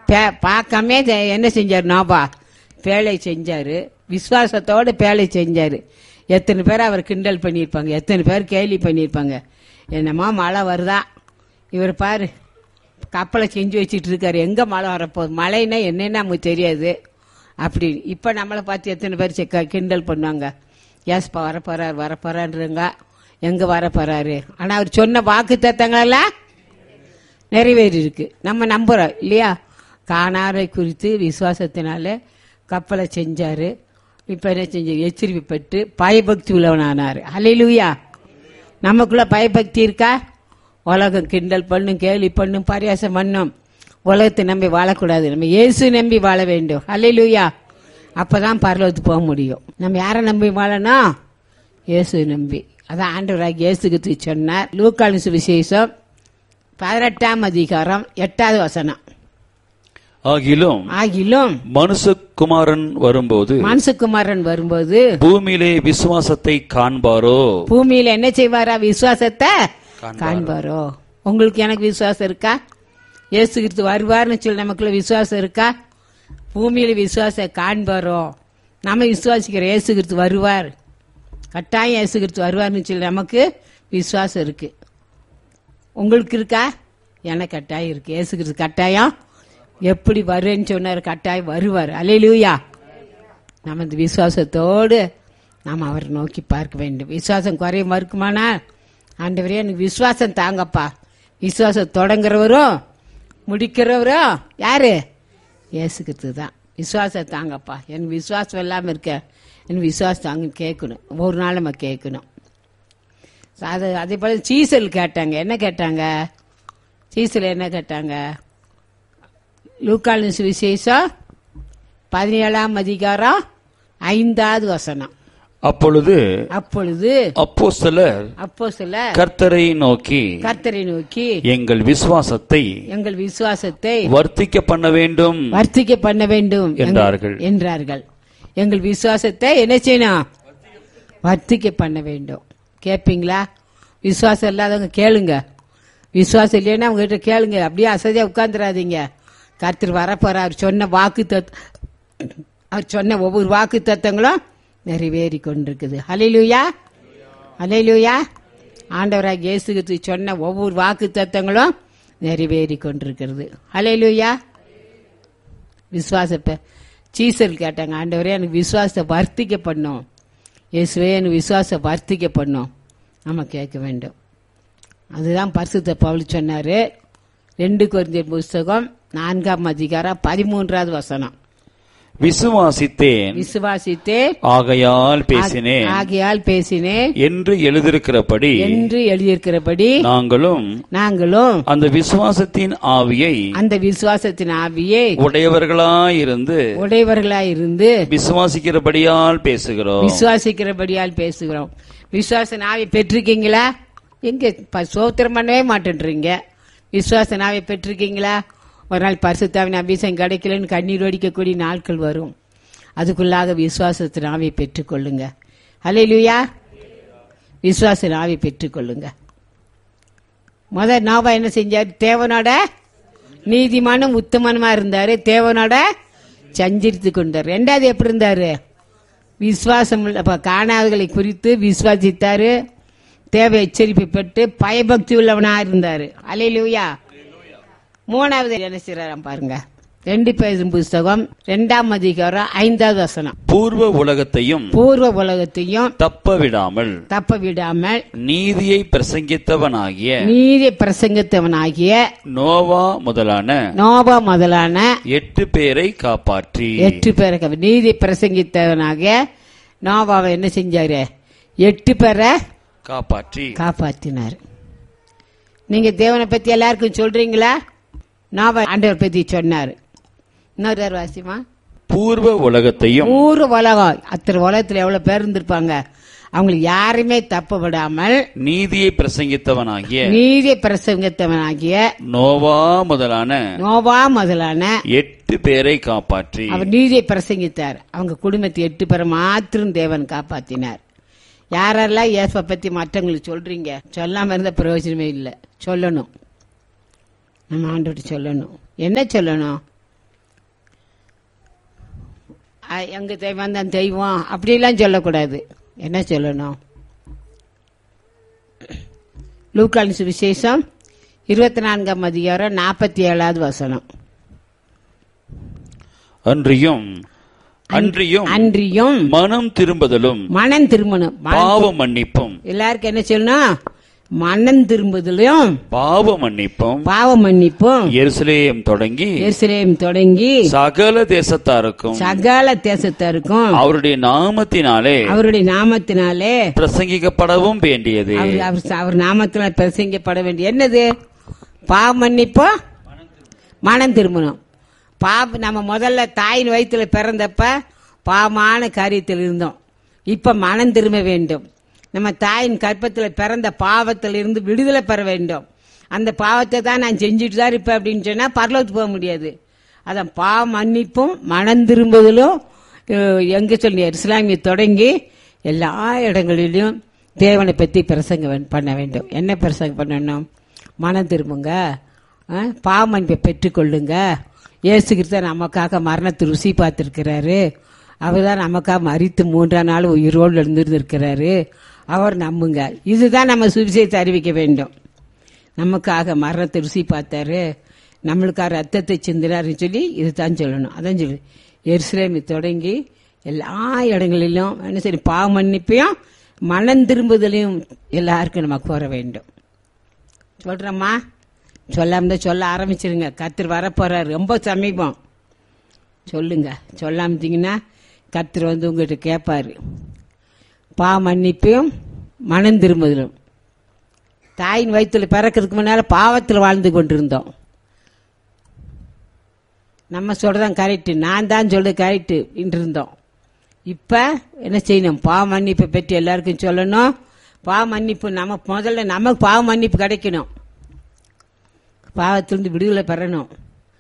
பே- பார்க்காம இத என்ன செஞ்சார் நோபா பேழை செஞ்சாரு விசுவாசத்தோட பேழை செஞ்சாரு எத்தனை பேர் அவர் கிண்டல் பண்ணியிருப்பாங்க எத்தனை பேர் கேலி பண்ணியிருப்பாங்க என்னம்மா மழை வருதா இவர் பாரு கப்பலை செஞ்சு வச்சுட்டு இருக்காரு எங்க மழை வரப்போகுது மழைன்னா என்னன்னு நமக்கு தெரியாது அப்படி இப்ப நம்மளை பார்த்து எத்தனை பேர் செக்க- கிண்டல் பண்ணுவாங்க ஏஸ்பா வரப்போறாரு வரப்போறாருங்க எங்க வரப்போறாரு ஆனா அவர் சொன்ன வாக்கு தத்தங்களெல்லாம் நிறைவேறி இருக்கு நம்ம நம்புறோம் இல்லையா காணாரை குறித்து விசுவாசத்தினால கப்பலை செஞ்சாரு இப்ப என்ன செஞ்சு எச்சரிப்பு பெற்று பயபக்தி உள்ளவனானாரு ஹalleluya நமக்குள்ள பயபக்தி இருக்கா உலகம் கிண்டல் பண்ணும் கேலி பண்ணும் பரியாசம் பண்ணும் உலகத்தை நம்பி வாழக்கூடாது நம்ம இயேசு நம்பி வாழ வேண்டும் ஹalleluya அப்பதான் பரலோகத்துக்கு போக முடியும் நம்ம யாரை நம்பி வாழணும் இயேசு நம்பி அதான் ஆண்டவராக இயேசுக்கு சொன்னார் லூக்காலின் சுவிசேஷம் பதினெட்டாம் அதிகாரம் எட்டாவது வசனம் ஆகிலும் ஆகிலும் மனுஷகுமாரன் வரும்போது மனசுக்குமாரன் வரும்போது பூமியிலே விசுவாசத்தை காண்பாரோ பூமியில என்ன செய்வாரா விசுவாசத்தை காண்பாரோ உங்களுக்கு எனக்கு விசுவாசம் இருக்கா இயேசு கிறிஸ்து வருவார்னு சொல்லி நமக்குள்ள விசுவாசம் இருக்கா பூமியில விசுவாசம் காண்பாரோ நம்ம விசுவாசிக்கிற இயேசு கிறிஸ்து வருவார் கட்டாயம் இயேசு கிறிஸ்து வருவார்னு சொல்லி நமக்கு விசுவாசம் இருக்கு உங்களுக்கு இருக்கா எனக்கு கட்டாயம் இருக்கு இயேசு கிறிஸ்து கட்டாயம் எப்படி வருவேன்னு சொன்னார் கட்டாயம் வருவார் அலையிலூயா நம்ம இந்த விசுவாசத்தோடு நாம் அவரை நோக்கி பார்க்க வேண்டும் விசுவாசம் குறைய இருக்குமானா ஆண்டவரே எனக்கு விசுவாசம் தாங்கப்பா விசுவாசம் தொடங்குறவரும் முடிக்கிறவரும் யாரு இயேசுக்கிறது தான் விசுவாசம் தாங்கப்பா எனக்கு விசுவாசம் இல்லாமல் இருக்க எனக்கு விசுவாசம் தாங்கன்னு கேட்கணும் ஒரு நாள் நம்ம கேட்கணும் அது அதே போல சீசல் கேட்டாங்க என்ன கேட்டாங்க சீசல் என்ன கேட்டாங்க லூக்காலின் சுவிசேஷம் பதினேழாம் அதிகாரம் ஐந்தாவது வசனம் அப்பொழுது அப்பொழுது அப்போஸ்தலர் அப்போ சில கர்த்தரை நோக்கி கர்த்தரை நோக்கி எங்கள் விசுவாசத்தை எங்கள் விசுவாசத்தை வர்த்திக்க பண்ண வேண்டும் வர்த்திக்க பண்ண வேண்டும் என்றார்கள். என்றார்கள் எங்கள் விசுவாசத்தை என்ன செய்யணும் வர்த்திக்க பண்ண வேண்டும் கேட்பீங்களா விசுவாசம் இல்லாதவங்க கேளுங்க விசுவாசம் இல்லைன்னா அவங்க கிட்ட கேளுங்க அப்படியே அசதியா உட்கார்ந்துடாதீங்க கர்த்தர் வரப்போறார் அவர் சொன்ன வாக்கு தத் அவர் சொன்ன ஒவ்வொரு வாக்கு தத்தங்களும் நிறைவேறி கொண்டிருக்குது ஹalleluya ஹalleluya ஆண்டவராக இயேசு கிறிஸ்து சொன்ன ஒவ்வொரு வாக்கு தத்தங்களும் நிறைவேறி கொண்டிருக்கிறது ஹalleluya விசுவாசப்ப சீசல் கேட்டாங்க ஆண்டவரே எனக்கு விசுவாசத்தை வர்த்திக்க பண்ணும் இயேசுவே எனக்கு விசுவாசத்தை வர்த்திக்க பண்ணும் நம்ம கேட்க வேண்டும் அதுதான் பரிசுத்த பவுல் சொன்னாரு ரெண்டு குருந்தியர் புஸ்தகம் நான்காம் அதிகாரம் பதிமூன்றாவது வசனம் விசுவாசித்தேன் விசுவாசித்தே ஆகையால் பேசினேன் ஆகையால் பேசினேன் என்று எழுதியிருக்கிறபடி என்று எழுதியிருக்கிறபடி நாங்களும் நாங்களும் அந்த விசுவாசத்தின் ஆவியை அந்த விசுவாசத்தின் ஆவியை உடையவர்களாயிருந்து உடையவர்களாயிருந்து விசுவாசிக்கிறபடியால் பேசுகிறோம் விசுவாசிக்கிறபடியால் பேசுகிறோம் விசுவாச நாவை பெற்றிருக்கீங்களா எங்க ப- சோத்திரம் பண்ணவே மாட்டேன்றீங்க விசுவாச நாவை பெற்றிருக்கீங்களா ஒரு நாள் பரிசுத்தாவின் அபிஷேகம் கிடைக்கலன்னு கண்ணீர் வடிக்கக்கூடிய நாட்கள் வரும் அதுக்குள்ளாக விசுவாசத்தின் ஆவியை பெற்றுக்கொள்ளுங்க ஹalleluya விசுவாச ஆவி பெற்றுக்கொள்ளுங்க முத நோபா என்ன செஞ்சார் தேவனோட நீதிமானும் உத்தமனுமா இருந்தாரு தேவனோட சஞ்சரித்து கொண்டார் ரெண்டாவது எப்படி இருந்தாரு விசுவாசம் உள்ள- அப்ப காணாதவர்களை குறித்து விசுவாசித்தாரு தேவை எச்சரிப்பு பெற்று பயபக்தி உள்ளவனா இருந்தாரு அலையிலூயா மூணாவது என்ன செய்யறாராம் பாருங்க ரெண்டு பேரும் புஸ்தகம் ரெண்டாம் அதிகாரம் ஐந்தாவது வசனம் பூர்வ உலகத்தையும் பூர்வ உலகத்தையும் தப்ப விடாமல் தப்ப விடாமல் நீதியை பிரசங்கித்தவனாகிய நீதி பிரசங்கத்தவனாகிய நோவா முதலான நோபா முதலான எட்டு பேரை காப்பாற்றி எட்டு பேரை நீதி பிரசங்கித்தவனாகிய நோபாவை என்ன செஞ்சாரு எட்டு பேரை காப்பாற்றி காப்பாத்தினார் நீங்க தேவனை பத்தி எல்லாருக்கும் சொல்றீங்களா நோபா ஆண்டவர் பத்தி சொன்னார் இன்னொரு தடவை வாசிமா பூர்வ உலகத்தையும் ஊர் உலகம் அத்தனை உலகத்துல எவ்வளவு பேர் இருந்திருப்பாங்க அவங்களுக்கு யாருமே தப்ப விடாமல் நீதியை பிரசங்கித்தவனாகிய நீதி பிரசங்கத்தவனாகிய நோவா முதலான நோபா முதலான எட்டு பேரை காப்பாற்றி அவர் நீதியை பிரசங்கித்தார் அவங்க குடும்பத்தை எட்டு பேரை மாத்திரம் தேவன் காப்பாத்தினார் யாரெல்லாம் இயேசுவை பத்தி மற்றவங்களுக்கு சொல்றீங்க சொல்லாம இருந்த பிரயோஜனமே இல்லை சொல்லணும் நம்ம ஆண்டோட சொல்லணும் என்ன சொல்லணும் அ- எங்க தெய்வம் தான் தெய்வம் அப்படிலாம் சொல்லக்கூடாது என்ன சொல்லணும் லூக்கான் சுவிசேஷம் இருபத்தி நான்காம் அதிகாரம் நாற்பத்தி ஏழாவது வசனம் அன்றியும் அன்றியும் அன்றியும் மனம் திரும்புதலும் மனம் திரும்பணும் மனம் பாவ மன்னிப்பும் எல்லாருக்கும் என்ன சொல்லணும் மனம் திரும்புதலும் பாவ மன்னிப்பும் பாவ மன்னிப்பும் எருசலேம் தொடங்கி எருசலேம் தொடங்கி சகல தேசத்தாருக்கும் சகல தேசத்தாருக்கும் அவருடைய நாமத்தினாலே அவருடைய நாமத்தினாலே பிரசங்கிக்கப்படவும் வேண்டியது அவர் அவர் அவர் நாமத்தினால் பிரசங்கிக்கப்பட வேண்டிய என்னது பாவ மன்னிப்போ மனம் திரும்பணும் பாவ நம்ம முதல்ல தாயின் வயித்துல பிறந்தப்ப பாவமான காரியத்தில் இருந்தோம் இப்ப மனம் திரும்ப வேண்டும் நம்ம தாயின் கற்பத்தில் பிறந்த பாவத்தில் இருந்து விடுதலை பெற வேண்டும் அந்த பாவத்தை தான் நான் செஞ்சுட்டு தான் இருப்பேன் அப்படின்னு சொன்னா பரலோகத்துக்கு போக முடியாது அதான் பாவ மன்னிப்பும் மனம் திரும்புதலும் அஹ், எங்க சொல்லி இஸ்லாமிய தொடங்கி எல்லா இடங்களிலும் தேவனை பற்றி பிரசங்க வே- பண்ண வேண்டும் என்ன பிரசங்கம் பண்ணணும் மனம் திரும்புங்க அஹ், பாவ மன்னிப்பை பெற்றுக்கொள்ளுங்க இயேசு கிறிஸ்து நமக்காக மரணத்தை ருசி பார்த்திருக்கிறாரு அவர் தான் நமக்காக மறித்து மூன்றாம் நாள் உயிரோடு எழுந்திருந்திருக்கிறாரு அவர் நம்புங்க இதுதான் நம்ம சுவிசேஷத்தை அறிவிக்க வேண்டும் நமக்காக மரணத்தை ருசி பார்த்தாரு நம்மளுக்காக ரத்தத்தை சிந்தினார்னு சொல்லி இதுதான் சொல்லணும் அதான் சொல்லு எருசலேமை தொடங்கி எல்லா இடங்களிலும் என்ன சரி பாவ மன்னிப்பையும் மனம் திரும்புதலையும் எல்லாருக்கும் நம்ம கோர வேண்டும் சொல்றோம்மா சொல்லாம தான் சொல்ல ஆரம்பிச்சிருங்க கத்தர் வரப்போறாரு ரொம்ப சமீபம் சொல்லுங்க சொல்லாமத்தீங்கன்னா கத்தர் வந்து உங்ககிட்ட கேட்பாரு பா மன்னிப்பையும் மனம் திரும்புதலும் தாயின் வயிற்றுல பிறக்கிறதுக்கு முன்னால பாவத்தில் வாழ்ந்து கொண்டிருந்தோம் நம்ம சொல்றதான் கரெக்ட் நான் தான் சொல்றது கரெக்ட் இருந்தோம் இப்ப என்ன செய்யணும் பாவ மன்னிப்பை பற்றி எல்லாருக்கும் சொல்லணும் பாவ மன்னிப்பு நம்ம முதல்ல நமக்கு பாவ மன்னிப்பு கிடைக்கணும் பாவத்திலிருந்து விடுதலை பெறணும்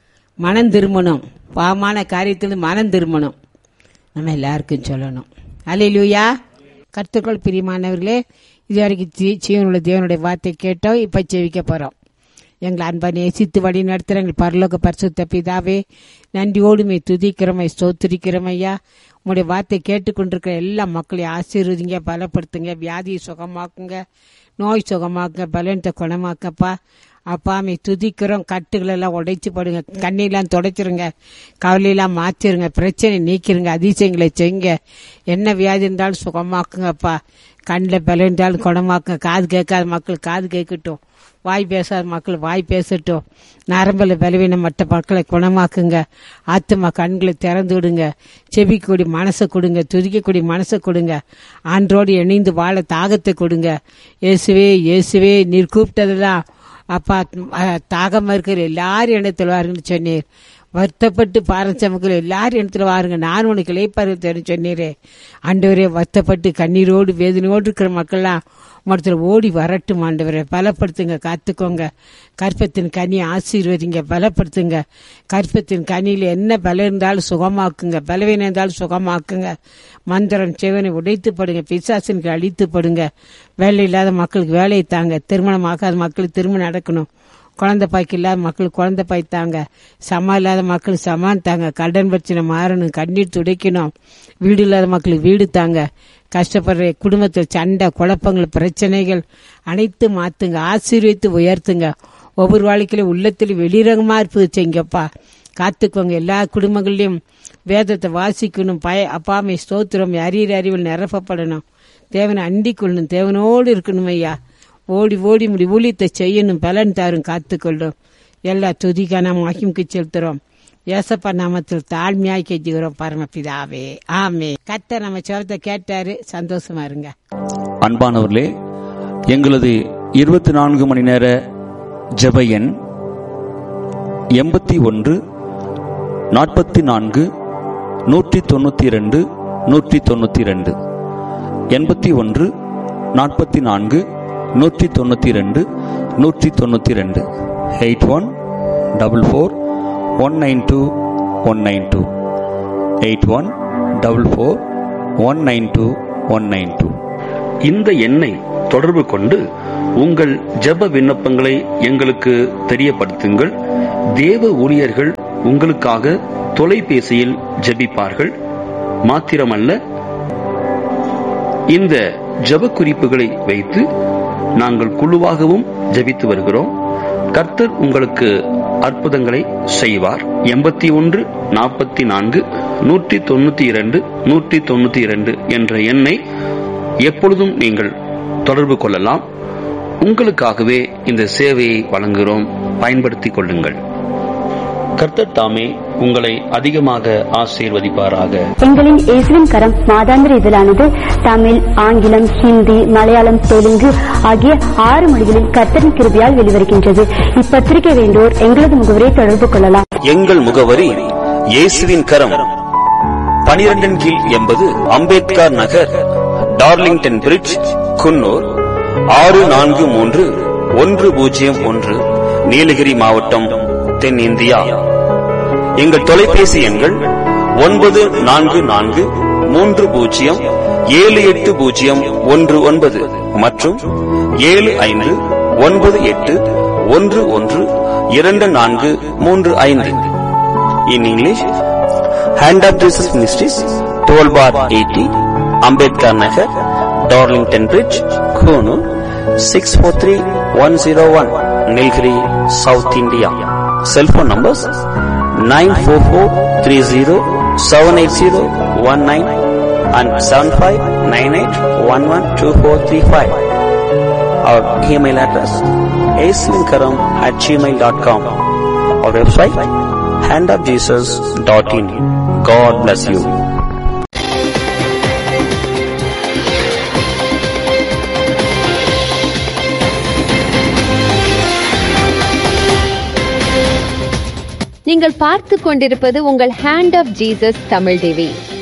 மனம் திரும்பணும் பாவமான காரியத்திலிருந்து மனம் திரும்பணும் நம்ம எல்லாருக்கும் சொல்லணும் அலையிலூயா கருத்துக்கள் பிரியமானவர்களே இது வரைக்கும் ஜீ- ஜீவனுள்ள தேவனுடைய வார்த்தை கேட்டோம் இப்ப செவிக்க போறோம் எங்களை அன்பா நேசித்து வழி நடத்துகிற எங்கள் பரலோக பரிசுத்த பிதாவே நன்றியோடுமை துதிக்கிறோமை ஸ்தோத்திரிக்கிறோம் ஐயா உங்களுடைய வார்த்தை கேட்டுக்கொண்டிருக்கிற எல்லா மக்களையும் ஆசீர்வதிங்க பலப்படுத்துங்க வியாதியை சுகமாக்குங்க நோய் சுகமாக்குங்க பலனத்தை குணமாக்கப்பா அப்பாமை துதிக்கிறோம் கட்டுகள் எல்லாம் உடைச்சு போடுங்க கண்ணியெல்லாம் துடைச்சிருங்க கவலையெல்லாம் மாற்றிருங்க பிரச்சனை நீக்கிருங்க அதிசயங்களை செய்யுங்க என்ன வியாதி இருந்தாலும் சுகமாக்குங்கப்பா கண்ணில் பலம் இருந்தாலும் குணமாக்குங்க காது கேட்காத மக்கள் காது கேட்கட்டும் வாய் பேசாத மக்கள் வாய் பேசட்டும் நரம்பில் பலவீனம் மற்ற மக்களை குணமாக்குங்க ஆத்துமா கண்களை திறந்து விடுங்க செபிக்கக்கூடிய மனசை கொடுங்க துதிக்கக்கூடிய மனசை கொடுங்க ஆன்றோடு இணைந்து வாழ தாகத்தை கொடுங்க இயேசுவே இயேசுவே நீர் கூப்பிட்டதெல்லாம் அப்பா அஹ், தாகமா இருக்கிற எல்லாரும் இடத்துல வாருங்கன்னு சொன்னீர் வருத்தப்பட்டு பாரஞ்சமக்கள் எல்லாரும் இடத்துல வாருங்க நான் உனக்கு இலைப்பருவத்தேன்னு சொன்னீரே ஆண்டவரே வருத்தப்பட்டு கண்ணீரோடு வேதனையோடு இருக்கிற மக்கள்லாம் மரத்தில் ஓடி வரட்டும் ஆண்டவரே பலப்படுத்துங்க காத்துக்கோங்க கற்பத்தின் கனி ஆசீர்வதிங்க பலப்படுத்துங்க கற்பத்தின் கனியில் என்ன பலம் இருந்தாலும் சுகமாக்குங்க பலவீனம் இருந்தாலும் சுகமாக்குங்க மந்திரம் செவனை உடைத்து படுங்க பிசாசனுக்கு அழித்து படுங்க வேலை இல்லாத மக்களுக்கு வேலையை தாங்க திருமணம் ஆகாத மக்களுக்கு திருமணம் நடக்கணும் குழந்தை பாய்க்கு இல்லாத மக்கள் குழந்தை பாய் தாங்க சமா இல்லாத மக்கள் சமான் தாங்க கடன் பிரச்சனை மாறணும் கண்ணீர் துடைக்கணும் வீடு இல்லாத மக்களுக்கு வீடு தாங்க கஷ்டப்படுற குடும்பத்தில் சண்டை குழப்பங்கள் பிரச்சனைகள் அனைத்தும் மாத்துங்க ஆசீர்வித்து உயர்த்துங்க ஒவ்வொரு வாழ்க்கையிலும் உள்ளத்தில் வெளிரகமா இருப்பது செய்யுங்கப்பா காத்துக்கோங்க எல்லா குடும்பங்கள்லயும் வேதத்தை வாசிக்கணும் பய அப்பாமை ஸ்தோத்திரம் அறிகிற அறிவில் நிரப்பப்படணும் தேவனை அண்டிக் கொள்ளணும் தேவனோடு இருக்கணும் ஐயா ஓடி ஓடி முடி ஊழியத்தை செய்யணும் பலன் தாரும் காத்துக்கொள்ளும் எல்லா துதிக்கான மகிமுக்கு செலுத்துறோம் ஏசப்பா நாமத்தில் தாழ்மையாய் கெஞ்சுகிறோம் பரமபிதாவே ஆமே கத்த நம்ம சொல்றத கேட்டாரு சந்தோஷமா இருங்க அன்பானவர்களே எங்களது இருபத்தி நான்கு மணி நேர ஜெப எண் எண்பத்தி ஒன்று நாற்பத்தி நான்கு நூற்றி தொண்ணூற்றி ரெண்டு நூற்றி தொண்ணூற்றி ரெண்டு எண்பத்தி ஒன்று நாற்பத்தி நான்கு நூற்றி தொண்ணூற்றி ரெண்டு நூற்றி தொண்ணூற்றி ரெண்டு eight one double four one nine two one nine two eight one double four one nine two one nine two இந்த எண்ணை தொடர்பு கொண்டு உங்கள் ஜெப விண்ணப்பங்களை எங்களுக்கு தெரியப்படுத்துங்கள் தேவ ஊழியர்கள் உங்களுக்காக தொலைபேசியில் ஜெபிப்பார்கள் மாத்திரமல்ல இந்த ஜெப குறிப்புகளை வைத்து நாங்கள் குழுவாகவும் ஜெபித்து வருகிறோம் கர்த்தர் உங்களுக்கு அற்புதங்களை செய்வார் எண்பத்தி ஒன்று நாற்பத்தி நான்கு நூற்றி தொண்ணூத்தி இரண்டு நூற்றி தொண்ணூத்தி இரண்டு என்ற எண்ணை எப்பொழுதும் நீங்கள் தொடர்பு கொள்ளலாம் உங்களுக்காகவே இந்த சேவையை வழங்குகிறோம் பயன்படுத்திக் கொள்ளுங்கள் கர்த்தர் தாமே உங்களை அதிகமாக ஆசீர்வதிப்பாராக எங்களின் இயேசுவின் கரம் மாதாந்திர இதழானது தமிழ் ஆங்கிலம் ஹிந்தி மலையாளம் தெலுங்கு ஆகிய ஆறு மொழிகளில் கர்த்தரின் கிருபையால் வெளிவருகின்றது இப்பத்திரிகை வேண்டோர் எங்களது முகவரை தொடர்பு கொள்ளலாம் எங்கள் முகவரி இயேசுவின் கரம் பனிரெண்டின் கீழ் எண்பது அம்பேத்கர் நகர் டார்லிங்டன் பிரிட்ஜ் குன்னூர் ஆறு நான்கு மூன்று ஒன்று பூஜ்ஜியம் ஒன்று நீலகிரி மாவட்டம் தென்னிந்தியா எங்கள் தொலைபேசி எண்கள் ஒன்பது நான்கு நான்கு மூன்று பூஜ்ஜியம் ஏழு எட்டு பூஜ்ஜியம் ஒன்று ஒன்பது மற்றும் ஏழு ஐந்து ஒன்பது எட்டு ஒன்று ஒன்று இரண்டு நான்கு மூன்று ஐந்து in English hand of Jesus ministries twelve bar eighty Ambedkar Nagar Darlington bridge Coonoor six four three one zero one Nilgiri south India cellphone numbers nine four four three zero seven eight zero one nine and seven five nine eight one one two four three five our email address aslinkaram at gmail.com our website handofjesus.in god bless you நீங்கள் பார்த்து கொண்டிருப்பது உங்கள் hand of Jesus Tamil TV